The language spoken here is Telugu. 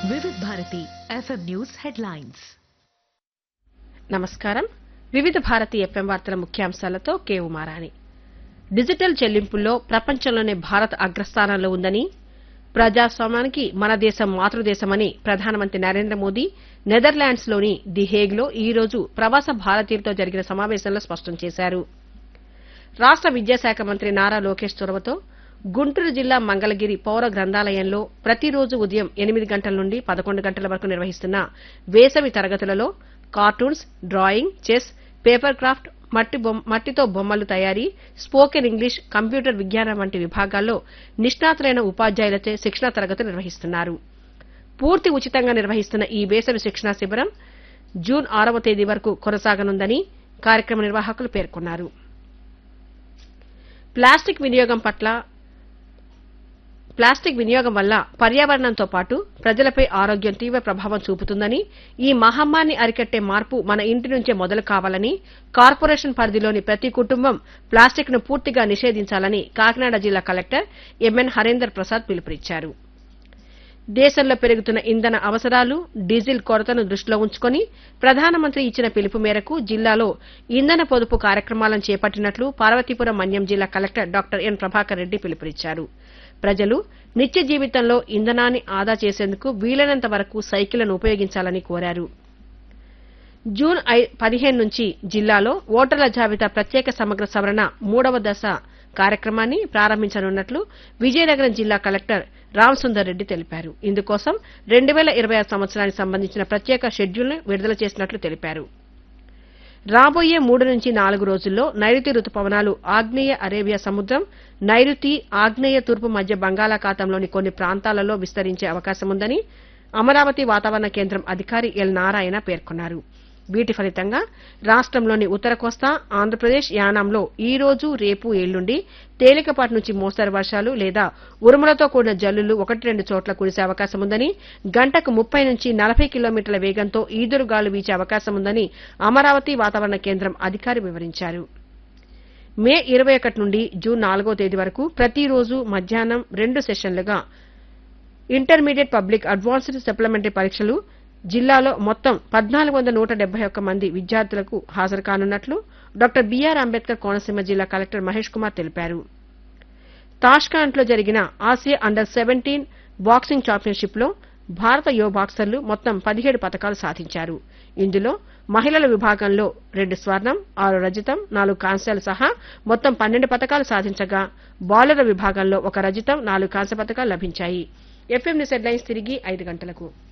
Vividh Bharati FM news headlines నమస్కారం వివిధ భారతి ఎఫ్ఎం వార్తల ముఖ్యాంశాలతో కే ఉమారాణి డిజిటల్ చెల్లింపుల్లో ప్రపంచంలోనే భారత్ అగ్రస్థానంలో ఉందని ప్రజాస్వామ్యానికి మన దేశం మాతృదేశమని ప్రధానమంత్రి నరేంద్ర మోదీ నెదర్లాండ్స్లోని ది హేగ్లో ఈ రోజు ప్రవాస భారతీయులతో జరిగిన సమావేశంలో స్పష్టం చేశారు రాష్ట విద్యాశాఖ మంత్రి నారా లోకేష్ చొరవతో గుంటూరు జిల్లా మంగళగిరి పౌర గ్రంథాలయంలో ప్రతిరోజు ఉదయం ఎనిమిది గంటల నుండి పదకొండు గంటల వరకు నిర్వహిస్తున్న వేసవి తరగతులలో cartoons drawing chess paper craft మట్టి బొమ్- మట్టితో బొమ్మలు తయారీ స్పోకెన్ ఇంగ్లీష్ కంప్యూటర్ విజ్ఞానం వంటి విభాగాల్లో నిష్ణాతులైన ఉపాధ్యాయులచే శిక్షణ తరగతులు నిర్వహిస్తున్నారు పూర్తి ఉచితంగా నిర్వహిస్తున్న ఈ వేసవి శిక్షణా శిబిరం జూన్ ఆరవ తేదీ వరకు కొనసాగనుందని కార్యక్రమ నిర్వాహకులు పేర్కొన్నారు ప్లాస్టిక్ వినియోగం పట్ల ప్లాస్టిక్ వినియోగం వల్ల పర్యావరణంతో పాటు ప్రజలపై ఆరోగ్యం తీవ్ర ప్రభావం చూపుతుందని ఈ మహమ్మారిని అరికట్టే మార్పు మన ఇంటి నుంచే మొదలు కావాలని కార్పొరేషన్ పరిధిలోని ప్రతి కుటుంబం ప్లాస్టిక్ ను పూర్తిగా నిషేధించాలని కాకినాడ జిల్లా కలెక్టర్ ఎంఎన్ హరేందర్ ప్రసాద్ పిలుపునిచ్చారు దేశంలో పెరుగుతున్న ఇంధన అవసరాలు డీజిల్ కొరతను దృష్టిలో ఉంచుకొని ప్రధానమంత్రి ఇచ్చిన పిలుపు మేరకు జిల్లాలో ఇంధన పొదుపు కార్యక్రమాలను చేపట్టినట్లు పార్వతీపురం మన్యం జిల్లా collector doctor N Prabhakar Reddy పిలుపునిచ్చారు ప్రజలు నిత్య జీవితంలో ఇంధనాన్ని ఆదా చేసేందుకు వీలైనంత వరకు సైకిళ్లను ఉపయోగించాలని కోరారు జూన్ ఐ- పదిహేను నుంచి జిల్లాలో ఓటర్ల జాబితా ప్రత్యేక సమగ్ర సవరణ మూడవ దశ కార్యక్రమాన్ని ప్రారంభించనున్నట్లు విజయనగరం జిల్లా కలెక్టర్ రామసుందర్ రెడ్డి తెలిపారు ఇందుకోసం రెండు వేల ఇరవై ఆరు సంవత్సరానికి సంబంధించిన ప్రత్యేక షెడ్యూల్ను విడుదల చేసినట్లు తెలిపారు రాబోయే మూడు నుంచి నాలుగు రోజుల్లో నైరుతి రుతుపవనాలు ఆగ్నేయ అరేబియా సముద్రం నైరుతి ఆగ్నేయ తూర్పు మధ్య బంగాళాఖాతంలోని కొన్ని ప్రాంతాలలో విస్తరించే అవకాశముందని అమరావతి వాతావరణ కేంద్రం అధికారి ఎల్ నారాయణ పేర్కొన్నారు వీటి ఫలితంగా రాష్ట్రంలోని ఉత్తర కోస్తా ఆంధ్రప్రదేశ్ యానాంలో ఈ రోజు రేపు ఎల్లుండి తేలికపాటి నుంచి మోస్తరు వర్షాలు లేదా ఉరుములతో కూడిన జల్లులు ఒకటి రెండు చోట్ల కురిసే అవకాశముందని గంటకు ముప్పై నుంచి నలభై కిలోమీటర్ల వేగంతో ఈదురుగాలు వీచే అవకాశముందని అమరావతి వాతావరణ కేంద్రం అధికారి వివరించారు మే ఇరవై ఒకటి నుండి జూన్ నాలుగో తేదీ వరకు ప్రతిరోజు మధ్యాహ్నం రెండు సెషన్లుగా ఇంటర్మీడియట్ పబ్లిక్ అడ్వాన్స్డ్ సప్లిమెంటరీ పరీక్షలు జిల్లాలో మొత్తం పద్నాలుగు వందల నూట డెబ్బై ఒక్క మంది విద్యార్థులకు హాజరు కానున్నట్లు డాక్టర్ బీఆర్ అంబేద్కర్ కోనసీమ జిల్లా కలెక్టర్ మహేష్ కుమార్ తెలిపారు తాష్కాంట్లో జరిగిన Asia under seventeen boxing championship లో భారత యువ బాక్సర్లు మొత్తం పదిహేడు పతకాలు సాధించారు ఇందులో మహిళల విభాగంలో రెండు స్వర్ణం ఆరు రజతం నాలుగు కాంస్యాలు సహా మొత్తం పన్నెండు పతకాలు సాధించగా బాలుర విభాగంలో ఒక రజతం నాలుగు కాంస్య పతకాలు లభించాయి ఎఫ్ఎం న్యూస్ హెడ్లైన్స్ తిరిగి ఐదు గంటలకు